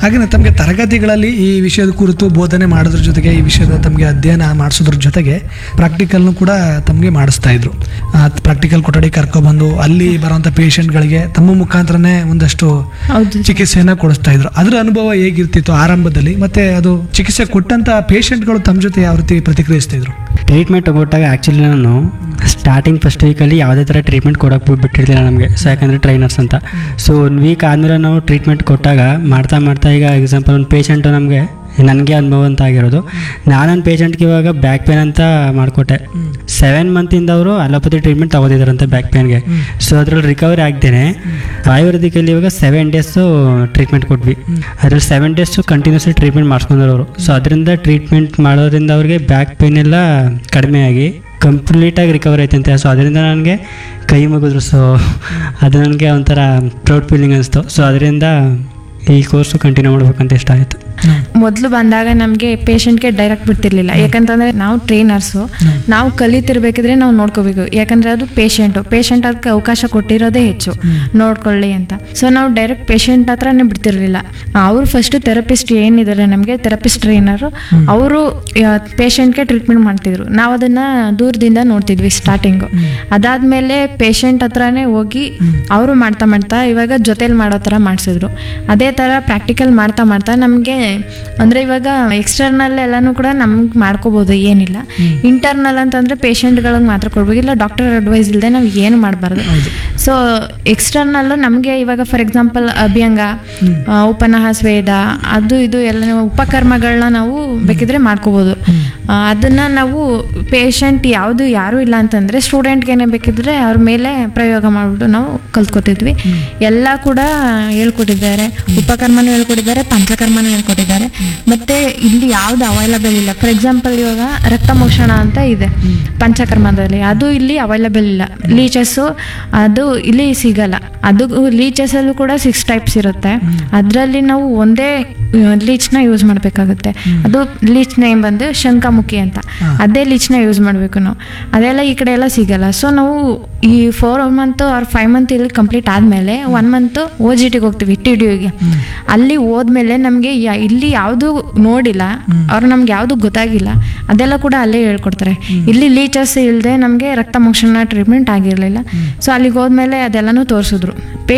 ಹಾಗೆ ತಮಗೆ ತರಗತಿಗಳಲ್ಲಿ ಈ ವಿಷಯದ ಕುರಿತು ಬೋಧನೆ ಮಾಡೋದ್ರ ಜೊತೆಗೆ ಈ ವಿಷಯದ ತಮಗೆ ಅಧ್ಯಯನ ಮಾಡಿಸೋದ್ರ ಜೊತೆಗೆ ಪ್ರಾಕ್ಟಿಕಲ್ನು ಕೂಡ ತಮಗೆ ಮಾಡಿಸ್ತಾ ಇದ್ರು ಪ್ರಾಕ್ಟಿಕಲ್ ಕೊಠಡಿ ಕರ್ಕೊಬಂದು ಅಲ್ಲಿ ಬರುವಂಥ ಪೇಷಂಟ್ಗಳಿಗೆ ತಮ್ಮ ಮುಖಾಂತರನೇ ಒಂದಷ್ಟು ಹೌದು ಚಿಕಿತ್ಸೆಯನ್ನ ಕೊಡಿಸ್ತಾ ಇದ್ರು ಅದರ ಅನುಭವ ಹೇಗಿರ್ತಿತ್ತು ಆರಂಭದಲ್ಲಿ ಮತ್ತೆ ಅದು ಚಿಕಿತ್ಸೆ ಕೊಟ್ಟಂತ ಪೇಷಂಟ್ಗಳು ತಮ್ಮ ಜೊತೆ ಯಾವ ರೀತಿ ಪ್ರತಿಕ್ರಿಯಿಸ್ತಾ ಇದ್ರು ಟ್ರೀಟ್ಮೆಂಟ್ ತಗೊಟ್ಟಾಗ ಆ್ಯಕ್ಚುಲಿ ನಾನು ಸ್ಟಾರ್ಟಿಂಗ್ ಫಸ್ಟ್ ವೀಕಲ್ಲಿ ಯಾವುದೇ ಥರ ಟ್ರೀಟ್ಮೆಂಟ್ ಕೊಡೋಕೆ ಬಿಟ್ಟಿರಲಿಲ್ಲ ನಮಗೆ ಸೊ ಯಾಕಂದರೆ ಟ್ರೈನರ್ಸ್ ಅಂತ ಸೊ ಒಂದು ವೀಕ್ ಆದಮೇಲೆ ನಾವು ಟ್ರೀಟ್ಮೆಂಟ್ ಕೊಟ್ಟಾಗ ಮಾಡ್ತಾ ಮಾಡ್ತಾ ಈಗ ಎಕ್ಸಾಂಪಲ್ ಒಂದು ಪೇಷಂಟು ನಮಗೆ ನನಗೆ ಅನುಭವ ಅಂತ ಆಗಿರೋದು ನಾನೊಂದು ಪೇಷಂಟ್ಗೆ ಇವಾಗ ಬ್ಯಾಕ್ ಪೇನ್ ಅಂತ ಮಾಡಿಕೊಟ್ಟೆ ಸೆವೆನ್ ಮಂತಿಂದ ಅವರು ಅಲೋಪತಿ ಟ್ರೀಟ್ಮೆಂಟ್ ತಗೋತಿದ್ದಾರಂತೆ ಬ್ಯಾಕ್ ಪೇನ್ಗೆ ಸೊ ಅದ್ರಲ್ಲಿ ರಿಕವರಿ ಆಗ್ದೇನೆ ಆಯುರ್ವೇದಿಕಲ್ಲಿ ಇವಾಗ ಸೆವೆನ್ ಡೇಸು ಟ್ರೀಟ್ಮೆಂಟ್ ಕೊಟ್ವಿ ಅದ್ರಲ್ಲಿ ಸೆವೆನ್ ಡೇಸು ಕಂಟಿನ್ಯೂಸ್ಲಿ ಟ್ರೀಟ್ಮೆಂಟ್ ಮಾಡಿಸ್ಕೊಂಡ್ರು ಅವರು ಸೊ ಅದರಿಂದ ಟ್ರೀಟ್ಮೆಂಟ್ ಮಾಡೋದ್ರಿಂದ ಅವ್ರಿಗೆ ಬ್ಯಾಕ್ ಪೇನ್ ಎಲ್ಲ ಕಡಿಮೆ ಆಗಿ ಕಂಪ್ಲೀಟಾಗಿ ರಿಕವರ್ ಆಯ್ತಂತೆ ಸೊ ಅದರಿಂದ ನನಗೆ ಕೈ ಮುಗಿದ್ರು ಸೊ ಅದು ನನಗೆ ಒಂಥರ ಪ್ರೌಡ್ ಫೀಲಿಂಗ್ ಅನಿಸ್ತು ಸೊ ಅದರಿಂದ ಈ ಕೋರ್ಸು ಕಂಟಿನ್ಯೂ ಮಾಡ್ಬೇಕಂತ ಇಷ್ಟ ಆಯಿತು ಮೊದಲು ಬಂದಾಗ ನಮಗೆ ಪೇಷಂಟ್ಗೆ ಡೈರೆಕ್ಟ್ ಬಿಡ್ತಿರ್ಲಿಲ್ಲ ಯಾಕಂತಂದ್ರೆ ನಾವು ಟ್ರೈನರ್ಸು ನಾವು ಕಲಿತಿರ್ಬೇಕಿದ್ರೆ ನಾವು ನೋಡ್ಕೋಬೇಕು ಯಾಕಂದ್ರೆ ಅದು ಪೇಷಂಟು ಪೇಷಂಟ್ ಅದಕ್ಕೆ ಅವಕಾಶ ಕೊಟ್ಟಿರೋದೇ ಹೆಚ್ಚು ನೋಡ್ಕೊಳ್ಳಿ ಅಂತ ಸೊ ನಾವು ಡೈರೆಕ್ಟ್ ಪೇಷಂಟ್ ಹತ್ರನೇ ಬಿಡ್ತಿರ್ಲಿಲ್ಲ ಅವರು ಫಸ್ಟ್ ಥೆರಪಿಸ್ಟ್ ಏನಿದ್ದಾರೆ ನಮಗೆ ಥೆರಪಿಸ್ಟ್ ಟ್ರೈನರು ಅವರು ಪೇಷಂಟ್ಗೆ ಟ್ರೀಟ್ಮೆಂಟ್ ಮಾಡ್ತಿದ್ರು ನಾವು ಅದನ್ನ ದೂರದಿಂದ ನೋಡ್ತಿದ್ವಿ ಸ್ಟಾರ್ಟಿಂಗು ಅದಾದ್ಮೇಲೆ ಪೇಷಂಟ್ ಹತ್ರನೇ ಹೋಗಿ ಅವರು ಮಾಡ್ತಾ ಮಾಡ್ತಾ ಇವಾಗ ಜೊತೆಲಿ ಮಾಡೋ ಥರ ಮಾಡಿಸಿದ್ರು ಅದೇ ಥರ ಪ್ರಾಕ್ಟಿಕಲ್ ಮಾಡ್ತಾ ಮಾಡ್ತಾ ನಮಗೆ ಅಂದರೆ ಇವಾಗ ಎಕ್ಸ್ಟರ್ನಲ್ ಎಲ್ಲನೂ ಕೂಡ ನಮ್ಗೆ ಮಾಡ್ಕೋಬೋದು ಏನಿಲ್ಲ ಇಂಟರ್ನಲ್ ಅಂತಂದರೆ ಪೇಷಂಟ್ಗಳಿಗೆ ಮಾತ್ರ ಕೊಡ್ಬೇಕು ಇಲ್ಲ ಡಾಕ್ಟರ್ ಅಡ್ವೈಸ್ ಇಲ್ಲದೆ ನಾವು ಏನು ಮಾಡಬಾರ್ದು ಸೊ ಎಕ್ಸ್ಟರ್ನಲ್ಲು ನಮಗೆ ಇವಾಗ ಫಾರ್ ಎಕ್ಸಾಂಪಲ್ ಅಭ್ಯಂಗ ಆ, ಉಪನಹ ಸ್ವೇದ ಅದು ಇದು ಎಲ್ಲ ಉಪಕರ್ಮಗಳನ್ನ ನಾವು ಬೇಕಿದ್ರೆ ಮಾಡ್ಕೋಬೋದು ಆ, ಅದನ್ನ ನಾವು ಪೇಷಂಟ್ ಯಾವುದು ಯಾರೂ ಇಲ್ಲ ಅಂತಂದರೆ ಸ್ಟೂಡೆಂಟ್ಗೇನೆ ಬೇಕಿದ್ರೆ ಅವ್ರ ಮೇಲೆ ಪ್ರಯೋಗ ಮಾಡಿಬಿಟ್ಟು ನಾವು ಕಲ್ತ್ಕೊತಿದ್ವಿ ಎಲ್ಲ ಕೂಡ ಹೇಳ್ಕೊಟ್ಟಿದ್ದಾರೆ ಉಪಕರ್ಮನೂ ಹೇಳ್ಕೊಟ್ಟಿದ್ದಾರೆ ಪಂಚಕರ್ಮನೂ ಹೇಳ್ಕೊಟ್ಟಿದ್ದಾರೆ ಮತ್ತೆ ಇಲ್ಲಿ ಯಾವ್ದು ಅವೈಲಬಲ್ ಇಲ್ಲ ಫಾರ್ ಎಕ್ಸಾಂಪಲ್ ಇವಾಗ ರಕ್ತಮೋಷಣ ಅಂತ ಇದೆ ಪಂಚಕರ್ಮದಲ್ಲಿ ಅದು ಇಲ್ಲಿ ಅವೈಲಬಲ್ ಇಲ್ಲ ಲೀಚಸ್ಸು ಅದು ಇಲ್ಲಿ ಸಿಗಲ್ಲ ಅದು ಲೀಚಸಲ್ಲೂ ಕೂಡ ಸಿಕ್ಸ್ ಟೈಪ್ಸ್ ಇರುತ್ತೆ ಅದರಲ್ಲಿ ನಾವು ಒಂದೇ ಲೀಚ್ನ ಯೂಸ್ ಮಾಡಬೇಕಾಗುತ್ತೆ ಅದು ಲೀಚ್ ನೇಮ್ ಬಂದು ಶಂಖಮುಖಿ ಅಂತ ಅದೇ ಲೀಚ್ನ ಯೂಸ್ ಮಾಡಬೇಕು ನಾವು ಅದೆಲ್ಲ ಈ ಕಡೆ ಎಲ್ಲ ಸಿಗಲ್ಲ ಸೊ ನಾವು ಈ four month or five month ಇಲ್ಲಿ ಕಂಪ್ಲೀಟ್ ಆದಮೇಲೆ ಒನ್ ಮಂತ್ ಓ ಜಿ ಟಿಗೆ ಹೋಗ್ತೀವಿ ಟಿ ಡಿ ಯುಗೆ ಅಲ್ಲಿ ಹೋದ್ಮೇಲೆ ನಮಗೆ ಇಲ್ಲಿ ಯಾವುದು ನೋಡಿಲ್ಲ ಅವ್ರು ನಮ್ಗೆ ಯಾವುದು ಗೊತ್ತಾಗಿಲ್ಲ ಅದೆಲ್ಲ ಕೂಡ ಅಲ್ಲೇ ಹೇಳ್ಕೊಡ್ತಾರೆ ಇಲ್ಲಿ ಲೀಚಸ್ ಇಲ್ಲದೆ ನಮಗೆ ರಕ್ತ ಮೋಕ್ಷಣ ಟ್ರೀಟ್ಮೆಂಟ್ ಆಗಿರಲಿಲ್ಲ ಸೊ ಅಲ್ಲಿಗೆ ಹೋದ್ಮೇಲೆ ಅದೆಲ್ಲನೂ ತೋರಿಸಿದ್ರು